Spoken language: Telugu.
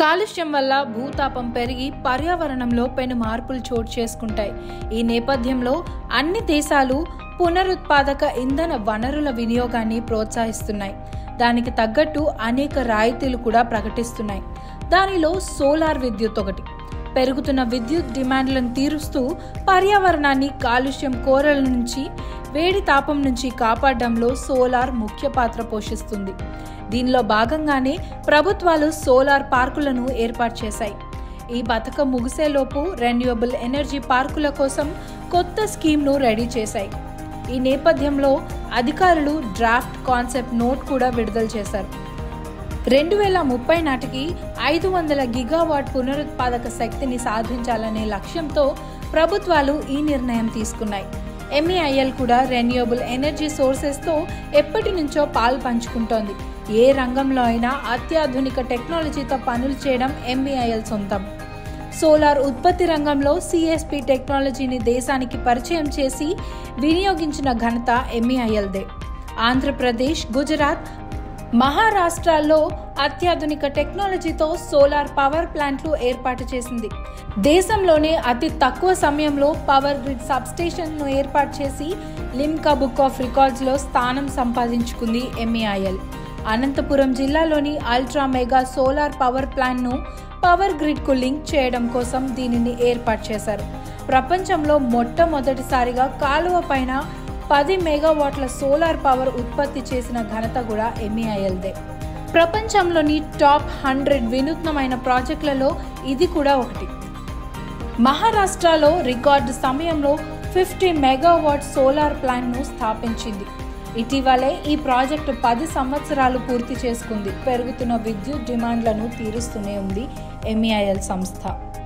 కాలుష్యం వల్ల భూతాపం పెరిగి పర్యావరణంలో పెను మార్పులు చోటు చేసుకుంటాయి ఈ నేపథ్యంలో అన్ని దేశాలు పునరుత్పాదక ఇంధన వనరుల వినియోగాన్ని ప్రోత్సహిస్తున్నాయి దానికి తగ్గట్టు అనేక రాయితీలు కూడా ప్రకటిస్తున్నాయి దానిలో సోలార్ విద్యుత్ ఒకటి పెరుగుతున్న విద్యుత్ డిమాండ్లను తీరుస్తూ పర్యావరణాన్ని కాలుష్యం కోరల నుంచి వేడి తాపం నుంచి కాపాడడంలో సోలార్ ముఖ్య పాత్ర పోషిస్తుంది దీనిలో భాగంగానే ప్రభుత్వాలు సోలార్ పార్కులను ఏర్పాటు చేశాయి ఈ పథకం ముగిసేలోపు రెన్యూవబుల్ ఎనర్జీ పార్కుల కోసం కొత్త స్కీమ్ను రెడీ చేశాయి ఈ నేపథ్యంలో అధికారులు డ్రాఫ్ట్ కాన్సెప్ట్ నోట్ కూడా విడుదల చేశారు రెండు వేల ముప్పై నాటికి ఐదు వందల గిగావాట్ పునరుత్పాదక శక్తిని సాధించాలనే లక్ష్యంతో ప్రభుత్వాలు ఈ నిర్ణయం తీసుకున్నాయి ఎంఈఐఎల్ కూడా రెన్యూవబుల్ ఎనర్జీ సోర్సెస్తో ఎప్పటి నుంచో పాలు పంచుకుంటోంది ఏ రంగంలో అయినా అత్యాధునిక టెక్నాలజీతో పనులు చేయడం ఎంఈఐఎల్ సొంతం సోలార్ ఉత్పత్తి రంగంలో సిఎస్పి టెక్నాలజీని దేశానికి పరిచయం చేసి వినియోగించిన ఘనత ఎంఈఐఎల్దే ఆంధ్రప్రదేశ్ గుజరాత్ మహారాష్ట్రలో అత్యాధునిక టెక్నాలజీతో సోలార్ పవర్ ప్లాంట్లు ఏర్పాటు చేసింది దేశంలోనే అతి తక్కువ సమయంలో పవర్ గ్రిడ్ సబ్స్టేషన్ను ఏర్పాటు చేసి లిమ్కా బుక్ ఆఫ్ రికార్డ్స్లో స్థానం సంపాదించుకుంది ఎంఈఐఎల్ అనంతపురం జిల్లాలోని అల్ట్రా మెగా సోలార్ పవర్ ప్లాంట్ను పవర్ గ్రిడ్కు లింక్ చేయడం కోసం దీనిని ఏర్పాటు చేశారు ప్రపంచంలో మొట్టమొదటిసారిగా కాలువ పైన పది మెగావాట్ల సోలార్ పవర్ ఉత్పత్తి చేసిన ఘనత కూడా ఎంఈఐఎల్దే ప్రపంచంలోని టాప్ హండ్రెడ్ వినూత్నమైన ప్రాజెక్టులలో ఇది కూడా ఒకటి మహారాష్ట్రలో రికార్డు సమయంలో ఫిఫ్టీ మెగావాట్ సోలార్ ప్లాంట్ను స్థాపించింది ఇటీవలే ఈ ప్రాజెక్టు పది సంవత్సరాలు పూర్తి చేసుకుంది పెరుగుతున్న విద్యుత్ డిమాండ్లను తీరుస్తూనే ఉంది ఎంఈఐఎల్ సంస్థ